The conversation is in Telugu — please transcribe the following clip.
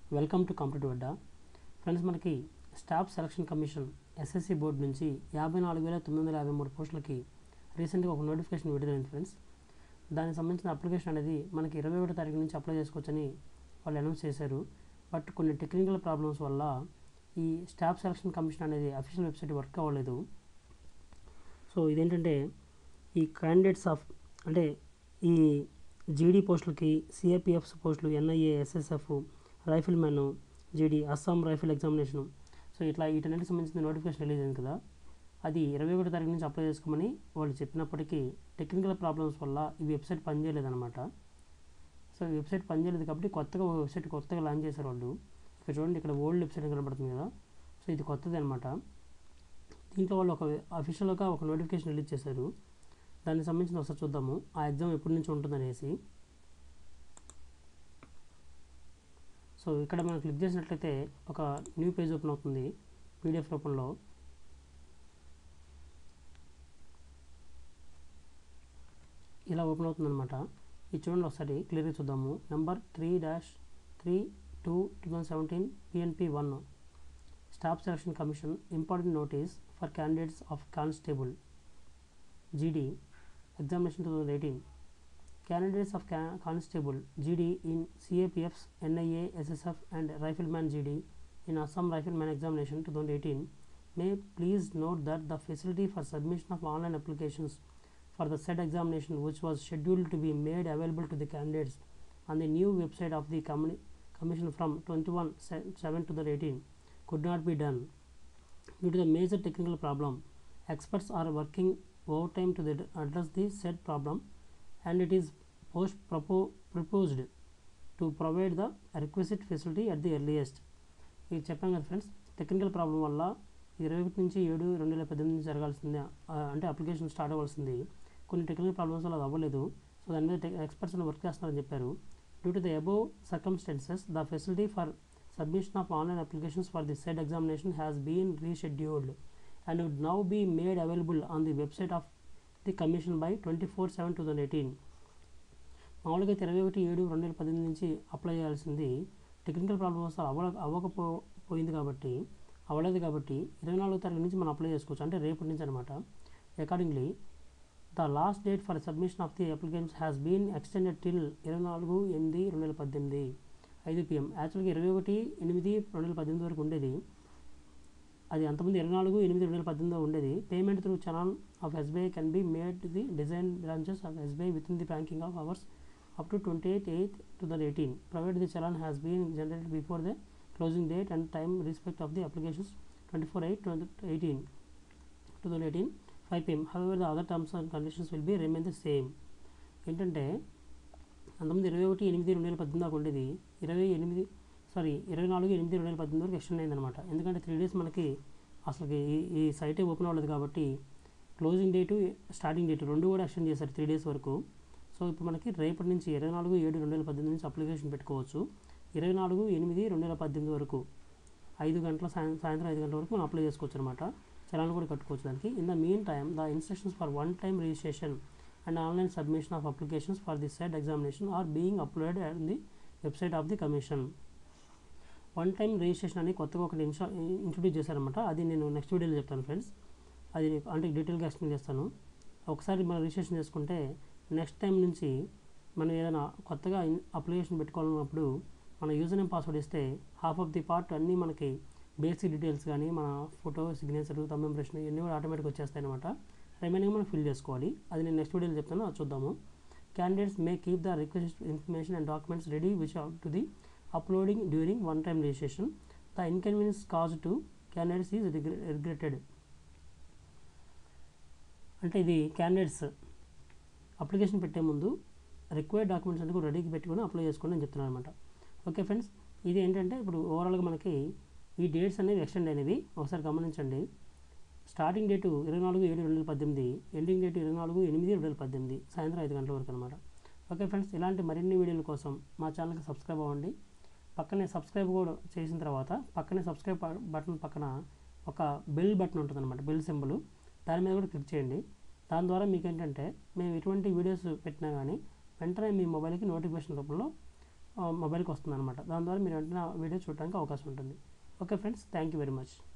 వెల్కమ్ టు కంప్లీట్ వడ్డా ఫ్రెండ్స్ మనకి staff selection commission SSC board నుంచి యాభై నాలుగు వేల తొమ్మిది వందల యాభై మూడు పోస్టులకి రీసెంట్గా ఒక నోటిఫికేషన్ విడుదలైంది ఫ్రెండ్స్ దానికి సంబంధించిన అప్లికేషన్ అనేది మనకి ఇరవై ఒకటో తారీఖు నుంచి అప్లై చేసుకోవచ్చని వాళ్ళు అనౌన్స్ చేశారు బట్ కొన్ని టెక్నికల్ ప్రాబ్లమ్స్ వల్ల ఈ స్టాఫ్ సెలక్షన్ కమిషన్ అనేది అఫీషియల్ వెబ్సైట్ వర్క్ అవ్వలేదు సో ఇదేంటంటే ఈ క్యాండిడేట్స్ ఆఫ్ అంటే ఈ జీడీ పోస్టులకి సిఏపిఎఫ్స్ పోస్టులు ఎన్ఐఏ ఎస్ఎస్ఎఫ్ రైఫిల్ మ్యాన్ జీడీ అస్సాం రైఫిల్ ఎగ్జామినేషన్ సో ఇట్లా వీటన్నిటికి సంబంధించిన నోటిఫికేషన్ రిలీజ్ అయింది కదా అది ఇరవై ఒకటో తారీఖు నుంచి అప్లై చేసుకోమని వాళ్ళు చెప్పినప్పటికీ టెక్నికల్ ప్రాబ్లమ్స్ వల్ల ఈ వెబ్సైట్ పనిచేయలేదన్నమాట సో ఈ వెబ్సైట్ పనిచేయలేదు కాబట్టి కొత్తగా ఒక వెబ్సైట్ కొత్తగా లాంచ్ చేశారు వాళ్ళు ఇక్కడ చూడండి ఇక్కడ ఓల్డ్ వెబ్సైట్ కనబడుతుంది కదా సో ఇది కొత్తది అనమాట దీంట్లో వాళ్ళు ఒక అఫీషియల్గా ఒక నోటిఫికేషన్ రిలీజ్ చేశారు దానికి సంబంధించిన ఒకసారి చూద్దాము ఆ ఎగ్జామ్ ఎప్పటి నుంచి ఉంటుందనేసి సో ఇక్కడ మనం క్లిక్ చేసినట్లయితే ఒక న్యూ పేజ్ ఓపెన్ అవుతుంది పీడిఎఫ్ రూపంలో ఇలా ఓపెన్ అవుతుంది అనమాట ఇది చూడండి ఒకసారి క్లియర్గా చూద్దాము number three dash three two two thousand seventeen PNP one staff selection commission important notice for candidates of constable GD examination two thousand eighteen candidates of ca- constable GD in CAPF's NIA, SSF and Rifleman GD in Assam Rifleman examination 2018 may please note that the facility for submission of online applications for the said examination which was scheduled to be made available to the candidates on the new website of the communi- commission from 21 se- 7 2018 could not be done due to the major technical problem experts are working overtime to the, address the said problem and it is post propo- proposed to provide the requisite facility at the earliest ఇది చెప్పాం కదా ఫ్రెండ్స్ టెక్నికల్ ప్రాబ్లం వల్ల ఇరవై ఒకటి నుంచి ఏడు రెండు వేల పద్దెనిమిది నుంచి జరగాల్సింది ఆ, అంటే అప్లికేషన్ స్టార్ట్ అవ్వాల్సింది కొన్ని టెక్నికల్ ప్రాబ్లమ్స్ వల్ల అది అవ్వలేదు సో దాని మీద ఎక్స్పర్ట్స్ వర్క్ చేస్తున్నారని చెప్పారు due to the above circumstances the facility for submission of online applications for the said examination has been rescheduled and would now be made available on the website of the commission by twenty four seven two thousand eighteen మామూలుగా అయితే ఇరవై ఒకటి ఏడు రెండు వేల పద్దెనిమిది నుంచి అప్లై చేయాల్సింది టెక్నికల్ ప్రాబ్లమ్స్ అవ్వ అవ్వకపో పోయింది కాబట్టి అవ్వలేదు కాబట్టి ఇరవై నాలుగో తారీఖు నుంచి మనం అప్లై చేసుకోవచ్చు అంటే రేపటి నుంచి అనమాట accordingly the last date for submission of the applicants has been extended till ఇరవై నాలుగు ఎనిమిది రెండు వేల పద్దెనిమిది ఐదు పిఎం యాక్చువల్గా ఇరవై ఒకటి ఎనిమిది రెండు వేల పద్దెనిమిది వరకు ఉండేది అది అంతకుముందు ఇరవై నాలుగు ఎనిమిది రెండు వేల పద్దెనిమిదిలో ఉండేది payment through challan of SBI can be made the design branches of SBI with in the banking of hours up to 28 8 2018 provided the challan has been generated before the closing date and time respect of the applications 24 8 2018 2018 5 pm however the other terms and conditions will be remain the same ఏంటంటే అంతకుముందు ఇరవై ఒకటి ఎనిమిది రెండు వేల పద్దెనిమిది దాకా ఉండేది ఇరవై ఎనిమిది సారీ ఇరవై నాలుగు ఎనిమిది రెండు వేల పద్దెనిమిది వరకు ఎక్స్టెండ్ అయిందనమాట ఎందుకంటే త్రీ డేస్ మనకి అసలు ఈ ఈ సైటే ఓపెన్ అవ్వలేదు కాబట్టి క్లోజింగ్ డేటు స్టార్టింగ్ డేట్ రెండు కూడా ఎక్స్టెండ్ చేశారు త్రీ డేస్ వరకు సో ఇప్పుడు మనకి రేపటి నుంచి ఇరవై నాలుగు ఏడు రెండు వేల పద్దెనిమిది నుంచి అప్లికేషన్ పెట్టుకోవచ్చు ఇరవై నాలుగు ఎనిమిది రెండు వేల పద్దెనిమిది వరకు ఐదు గంటల సాయం సాయంత్రం ఐదు గంటల వరకు మనం అప్లై చేసుకోవచ్చు అనమాట చలాన్ కూడా కట్టుకోవచ్చు దానికి in the meantime the instructions for one time registration and online submission of applications for the set examination are being uploaded at the website of the commission one time registration అని కొత్తగా ఒకటి ఇన్షా ఇంట్రొడ్యూస్ చేశారనమాట అది నేను నెక్స్ట్ వీడియోలో చెప్తాను ఫ్రెండ్స్ అది అంటే డీటెయిల్గా ఎక్స్ప్లెయిన్ చేస్తాను ఒకసారి మనం రిజిస్ట్రేషన్ చేసుకుంటే నెక్స్ట్ టైం నుంచి మనం ఏదైనా కొత్తగా అప్లికేషన్ పెట్టుకోవాలన్నప్పుడు మన యూజర్ నేమ్ పాస్వర్డ్ ఇస్తే హాఫ్ ఆఫ్ ది పార్ట్ అన్నీ మనకి బేసిక్ డీటెయిల్స్ కానీ మన ఫోటో సిగ్నేచర్ తమ్ ఇంప్రెషన్ ఇవన్నీ కూడా ఆటోమేటిక్ వచ్చేస్తాయి అనమాట రిమైనింగ్ మనం ఫిల్ చేసుకోవాలి అది నేను నెక్స్ట్ వీడియోలో చెప్తాను అది చూద్దాము candidates may keep the request information and documents ready which out to the uploading during one time registration the inconvenience cause to candidates is regretted అంటే ఇది క్యాండిడేట్స్ అప్లికేషన్ పెట్టే ముందు రిక్వైర్డ్ డాక్యుమెంట్స్ అన్ని కూడా రెడీకి పెట్టుకొని అప్లై చేసుకోండి అని చెప్తున్నాను అనమాట ఓకే ఫ్రెండ్స్ ఇది ఏంటంటే ఇప్పుడు ఓవరాల్గా మనకి ఈ డేట్స్ అనేవి ఎక్స్టెండ్ అయినవి ఒకసారి గమనించండి స్టార్టింగ్ డేటు ఇరవై నాలుగు ఏడు రెండు వేల పద్దెనిమిది ఎండింగ్ డేట్ ఇరవై నాలుగు ఎనిమిది రెండు వేల పద్దెనిమిది సాయంత్రం ఐదు గంటల వరకు అనమాట ఓకే ఫ్రెండ్స్ ఇలాంటి మరిన్ని వీడియోల కోసం మా ఛానల్కి సబ్స్క్రైబ్ అవ్వండి పక్కనే సబ్స్క్రైబ్ కూడా చేసిన తర్వాత పక్కనే సబ్స్క్రైబ్ బటన్ పక్కన ఒక బెల్ బటన్ ఉంటుంది అనమాట బెల్ సింబల్ దాని మీద కూడా క్లిక్ చేయండి దాని ద్వారా మీకు ఏంటంటే మేము ఎటువంటి వీడియోస్ పెట్టినా కానీ వెంటనే మీ మొబైల్కి నోటిఫికేషన్ రూపంలో మొబైల్కి వస్తుంది అనమాట దాని ద్వారా మీరు వెంటనే ఆ వీడియో చూడడానికి అవకాశం ఉంటుంది okay friends thank you very much